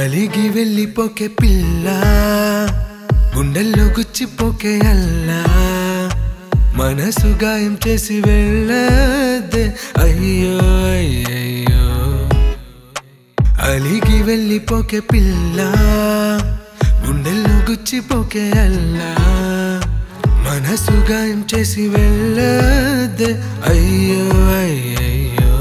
అలిగి వెళ్ళిపోకే పిల్ల గుండెల్లో గుచ్చిపోకే అల్లా మనసు గాయం చేసి వెళ్ళదే అయ్యో అయ్యయ్యో అలిగి వెళ్ళిపోకే పిల్ల గుండెల్లో గుచ్చిపోకే అల్లా మనసు గాయం చేసి వెళ్ళదే అయ్యో అయ్యయ్యో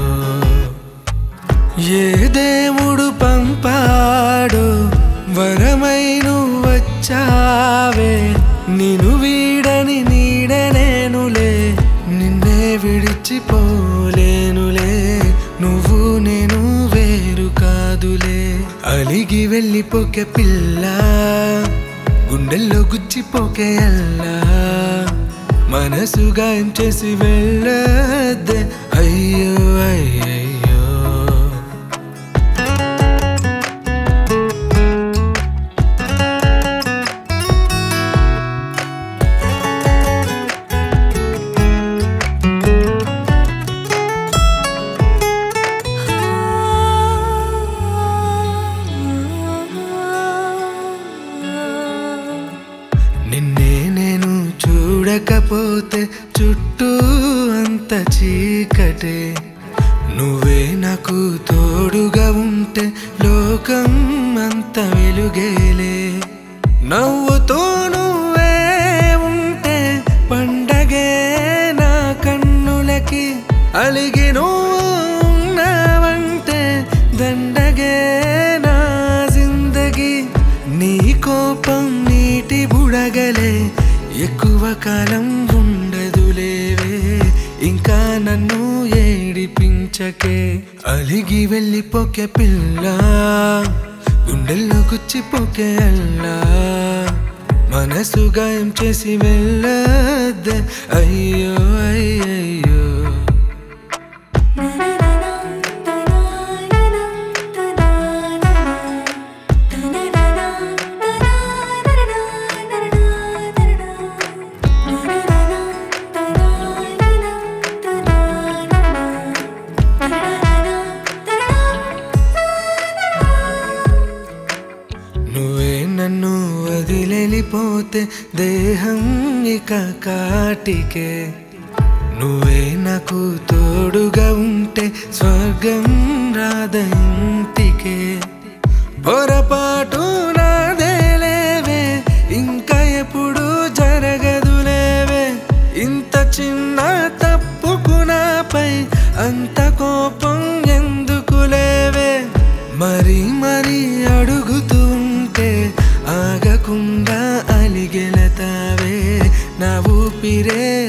ఏ దేవుడు పంపాడు వరమై నువ్వు వచ్చావే నిన్ను వీడని నీడనేనులే నిన్నే విడిచిపోలేనులే నువ్వు నేను వేరు కాదులే అలిగి వెళ్ళిపోకే పిల్ల గుండెల్లో గుచ్చిపోకే అల్లా మనసు గాయం చేసి వెళ్ళదే అయ్యో అయ్యయ్యో నిన్నే నేను చూడకపోతే చుట్టూ అంత చీకటే నువ్వే నాకు తోడుగా ఉంటే లోకం అంత వెలుగేలే నవ్వుతో నువ్వే ఉంటే పండగే నా కన్నులకి అలిగి నువ్వు ఉన్నావంటే దండగే నా జిందగీ నీ కోపం నీటి బుడగలే ఎక్కువ కాలం ఉండదులేవే ఇంకా నన్ను ఏడిపించకే అలిగి వెళ్ళిపోకే పిల్ల గుండెల్లో గుచ్చిపోకే అల్లా మనసు గాయం చేసి వెళ్ళదే అయ్యో అయ్యయ్యో నువ్వే నన్ను వదిలేలిపోతే దేహం ఇక కాటికే నువ్వే నాకు తోడుగా ఉంటే స్వర్గం రాద ఇంటికే పొరపాటు నాదేలేవే ఇంకా ఎప్పుడు జరగదులేవే ఇంత చిన్న తప్పుకు నాపై అంత కోపం ఎందుకులేవే మరి మరి అడుగుతుంటే ఆగకుండా అలిగెలతావే నా ఊపిరే